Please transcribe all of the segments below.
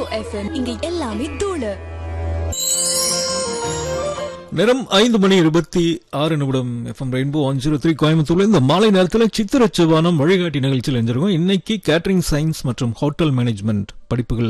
FM இங்க எல்லாமே தூளு நேரம் ஐந்து மணி இருபத்தி ஆறு நிமிடம் FM rainbow one zero three கோயம்புத்தூர்ல இந்த மாலை நேரத்தில் சித்திர செவ்வானம் வழிகாட்டி நிகழ்ச்சியில் இருந்திருக்கோம் இன்னைக்கு கேட்டரிங் சயின்ஸ் மற்றும் ஹோட்டல் மேனேஜ்மெண்ட் படிப்புகள்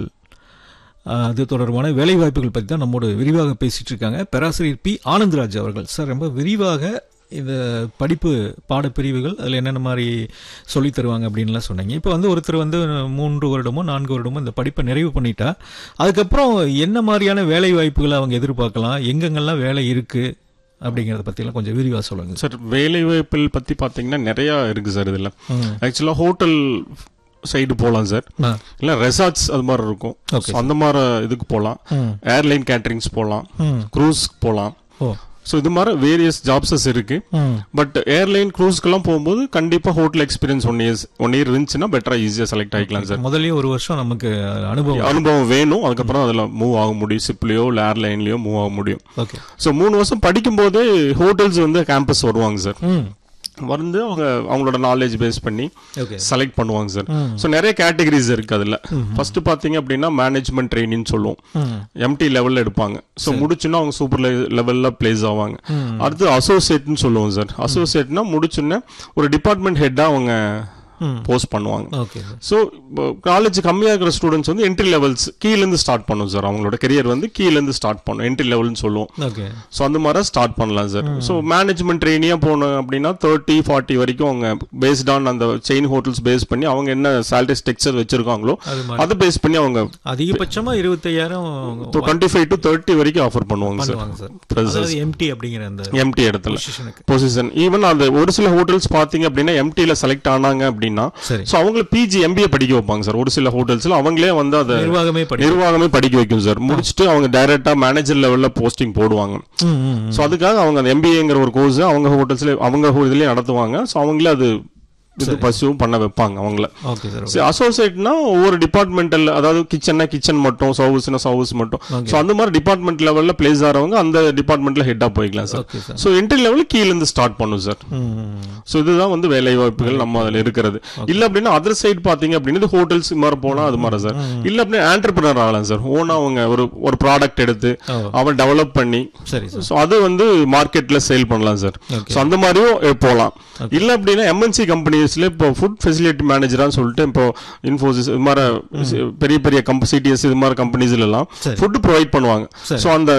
ஆஹ், அது தொடர்பான வேலை வாய்ப்புகள் பற்றி தான் நம்மோடு விரிவாக பேசிட்டு இருக்காங்க பேராசிரியர் பி ஆனந்தராஜ் அவர்கள் சார் ரொம்ப விரிவாக இந்த படிப்பு பாடப்பிரிவுகள் அதில் என்னென்ன மாதிரி சொல்லித் தருவாங்க அப்படின்லாம் சொன்னீங்க இப்போ வந்து ஒருத்தர் வந்து மூன்று வருடமோ நான்கு வருடமோ இந்த படிப்பை நிறைவு பண்ணிட்டா அதுக்கப்புறம் என்ன மாதிரியான வேலை வாய்ப்புகளை அவங்க எதிர்பார்க்கலாம் எங்கெங்கெல்லாம் வேலை இருக்கு அப்படிங்கறத பத்திலாம் கொஞ்சம் விரிவா சொல்லுங்க சார் வேலை வாய்ப்புகள் பத்தி பாத்தீங்கன்னா நிறைய இருக்கு சார் இதுல ஆக்சுவலா ஹோட்டல் சைடு போகலாம் சார் ஆ. இல்ல ரெசார்ட்ஸ் அது மாதிரி இருக்கும் Okay, So, அந்த மாதிரி இதுக்கு போகலாம் ம். ஏர்லைன் கேட்டரிங்ஸ் போகலாம் ம். க்ரூஸ் போகலாம் ஓ ஸோ இது மாதிரி வேரியஸ் ஜாப்ஸஸ் இருக்கு ம். பட் ஏர்லைன் க்ரூஸ்க்கெல்லாம் போகும்போது கண்டிப்பா hotel experience one years one year இருந்துச்சுன்னா பெட்டரா ஈஸியா செலக்ட் ஆகிக்கலாம் சார் முதல்லயே ஒரு வருஷம் நமக்கு அனுபவம் அனுபவம் வேணும் அதுக்கப்புறம் அதுல மூவ் ஆக முடியும் ஷிப்லயோ இல்ல ஏர்லைன்லயோ மூவ் ஆக முடியும் ஓகே ஸோ மூணு வருஷம் படிக்கும்போதே ஹோட்டல்ஸ் வந்து கேம்பஸ் வருவாங்க சார் ம் வந்து அவங்க அவங்களோட நாலேஜ் பேஸ் பண்ணி ஓகே செலக்ட் பண்ணுவாங்க சார் ஸோ நிறைய கேட்டகரிஸ் இருக்கு அதுல ஃபர்ஸ்ட் பாத்தீங்க அப்படின்னா மேனேஜ்மெண்ட் ட்ரைனிங் சொல்லுவோம் ம். எம்டி லெவல்ல எடுப்பாங்க ஸோ முடிச்சுன்னா அவங்க சூப்பர் லெவல்ல பிளேஸ் ஆவாங்க அடுத்து அசோசியேட்னு சொல்லுவோம் சார் அசோசியேட்னா முடிச்சுன்னா ஒரு டிபார்ட்மெண்ட் ஹெட்டா அவங்க போஸ்ட் பண்ணுவாங்க ஓகே சார் ஸோ காலேஜ் கம்மியாக இருக்கிற ஸ்டூடெண்ட்ஸ் வந்து என்ட்ரி லெவல்ஸ் கீழேருந்து ஸ்டார்ட் பண்ணும் சார் அவங்களோட கெரியர் வந்து கீழேருந்து ஸ்டார்ட் பண்ணும் என்ட்ரி லெவல்னு சொல்லுவோம் ஓகே ஸோ அந்த மாதிரி ஸ்டார்ட் பண்ணலாம் சார் ஸோ மேனேஜ்மெண்ட் ட்ரெயினியாக போனோம் அப்படின்னா தேர்ட்டி ஃபார்ட்டி வரைக்கும் அவங்க பேஸ்ட் ஆன் அந்த செயின் ஹோட்டல்ஸ் பேஸ் பண்ணி அவங்க என்ன சேலரி ஸ்ட்ரக்சர் வச்சிருக்காங்களோ அது மாதிரி அதை பேஸ் பண்ணி அவங்க அதிகபட்சமா இருபத்தையாயிரம் டுவெண்ட்டி ஃபைவ் டு தேர்ட்டி வரைக்கும் ஆஃபர் பண்ணுவாங்க சார் பண்ணுவாங்க சார் Process. அதாவது எம்டி அப்படிங்கிற அந்த எம்டி இடத்துல பொசிஷனுக்கு பொசிஷன் ஈவன் அந்த ஒரு சில ஹோட்டல்ஸ் பாத்தீங்க அப்படின்னா எம்டில செலக்ட் ஆனாங்க அப்படின்னா சரி ஸோ அவங்கள பிஜி எம்பிஏ படிக்க வைப்பாங்க சார் ஒரு சில ஹோட்டல்ஸ்ல அவங்களே வந்து அதை நிர்வாகமே படி நிர்வாகமே படிக்க வைக்கும் சார் முடிச்சுட்டு அவங்க டைரக்டா மேனேஜர் லெவல்ல போஸ்டிங் போடுவாங்க ம், ம், ம். ஸோ அதுக்காக அவங்க அந்த எம்பிஏங்கிற ஒரு கோர்ஸ் அவங்க ஹோட்டல்ஸ்ல அவங்க இதுலயே நடத்துவாங்க ஸோ அவங்களே அது இது பர்சியூம் பண்ண வைப்பாங்க அவங்கள ஓகே சார் சரி அசோசியேட்னா ஒவ்வொரு டிபார்ட்மெண்டல் அதாவது கிச்சன்னா கிச்சன் மட்டும் சர்வீஸ்னா சர்வீஸ் மட்டும் ஸோ அந்த மாதிரி டிபார்ட்மெண்ட் லெவல்ல பிளேஸ் ஆகிறவங்க அந்த டிபார்ட்மெண்ட்ல ஹெட்டா போய்க்கலாம் sir okay sir so entry லெவலில் கீழ இருந்து ஸ்டார்ட் பண்ணும் சார் ம், ம், ம். ஸோ இதுதான் வந்து வேலை வாய்ப்புகள் நம்ம அதில் இருக்கிறது இல்ல அப்படின்னா அதர் சைடு பாத்தீங்க அப்படின்னா இது ஹோட்டல்ஸ் மாதிரி போனா அது மாதிரி சார் இல்ல அப்படின்னா ஆண்டர்பிரினர் ஆகலாம் சார் ஓனா அவங்க ஒரு ஒரு ப்ராடக்ட் எடுத்து ஓ. அவன் டெவலப் பண்ணி சரி சார் ஸோ அது வந்து மார்க்கெட்ல சேல் பண்ணலாம் சார் Okay. ஸோ அந்த மாதிரியும் அஹ், போகலாம் இல்ல அப்படின்னா எம்என்சி கம்பெனிஸ்ல இப்போ ஃபுட் ஃபெசிலிட்டி மேனேஜரான்னு சொல்லிட்டு இப்போ இன்ஃபோசிஸ் இது மாதிரி பெரிய பெரிய கம்ப சிடிஎஸ் இது மாதிரி கம்பெனிஸ்ல எல்லாம் சரி. ஃபுட் ப்ரொவைட் பண்ணுவாங்க சரி. ஸோ அந்த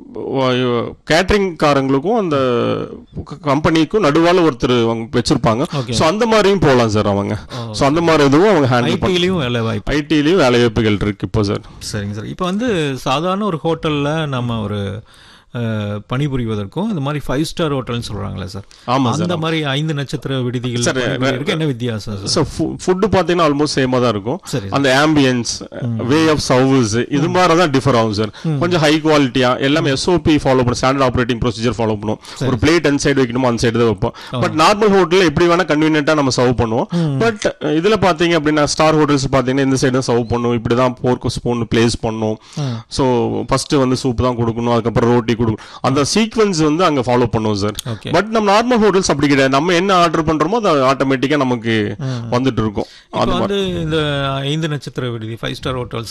கேட்டரிங் காரங்களுக்கும் அந்த கம்பெனிக்கும் நடுவால ஒருத்தர் அவங்க வச்சிருப்பாங்க Okay. ஸோ அந்த மாதிரியும் போகலாம் சார் அவங்க ஸோ அந்த மாதிரி இதுவும் அவங்க ஹேண்டில் பண்ண ஐடிலையும் வேலை வாய்ப்பு ஐடிலையும் வேலை வாய்ப்புகள் இருக்கு இப்போ சார் சரிங்க சார் இப்போ வந்து சாதாரண ஒரு ஹோட்டல்ல நம்ம ஒரு அஹ், பணிபுரிவதற்கும் இந்த மாதிரி ஃபைவ் ஸ்டார் ஹோட்டல்னு சொல்றாங்களே சார் ஆமா சார் அந்த மாதிரி ஐந்து நட்சத்திர விடுதிகள் சார், பணிபுரியறதுக்கு என்ன வித்தியாசம் சார் ஸோ ஃபுட்டு பார்த்தீங்கன்னா ஆல்மோஸ்ட் சேமாக தான் இருக்கும் சரி அந்த ஆம்பியன்ஸ் வே ஆஃப் சர்வீஸ் இது மாதிரி தான் டிஃபர் ஆகும் சார் கொஞ்சம் ஹை குவாலிட்டியா எல்லாமே எஸ்ஓபி ஃபாலோ பண்ணும் ஸ்டாண்டர்ட் ஆப்ரேட்டிங் ப்ரொசீஜர் ஃபாலோ பண்ணும் ஒரு பிளேட் அன் சைடு வைக்கணுமோ அந்த சைடு தான் வைப்போம் பட் நார்மல் ஹோட்டலில் எப்படி வேணா கன்வீனியன்ட்டா நம்ம சர்வ் பண்ணுவோம் பட் இதுல பாத்தீங்க அப்படின்னா ஸ்டார் ஹோட்டல்ஸ் பாத்தீங்கன்னா இந்த சைடு தான் சர்வ் பண்ணும் இப்படி தான் போர்க்கு ஸ்பூன் பிளேஸ் பண்ணும் ஸோ ஃபர்ஸ்ட் வந்து சூப் தான் கொடுக்கணும் அதுக்கப்புறம் ரோட்டி கொடுக்கணும் அந்த சீக்வன்ஸ் வந்து அங்க ஃபாலோ பண்ணுவோம் சார் ஓகே பட் நம்ம நார்மல் ஹோட்டல்ஸ் அப்படி கிடையாது நம்ம என்ன ஆர்டர் பண்றோமோ அது ஆட்டோமேட்டிக்கா நமக்கு வந்துட்டு இருக்கும் இப்போ வந்து இந்த ஐந்து நட்சத்திர விடுதி ஃபைவ் ஸ்டார் ஹோட்டல்ஸ்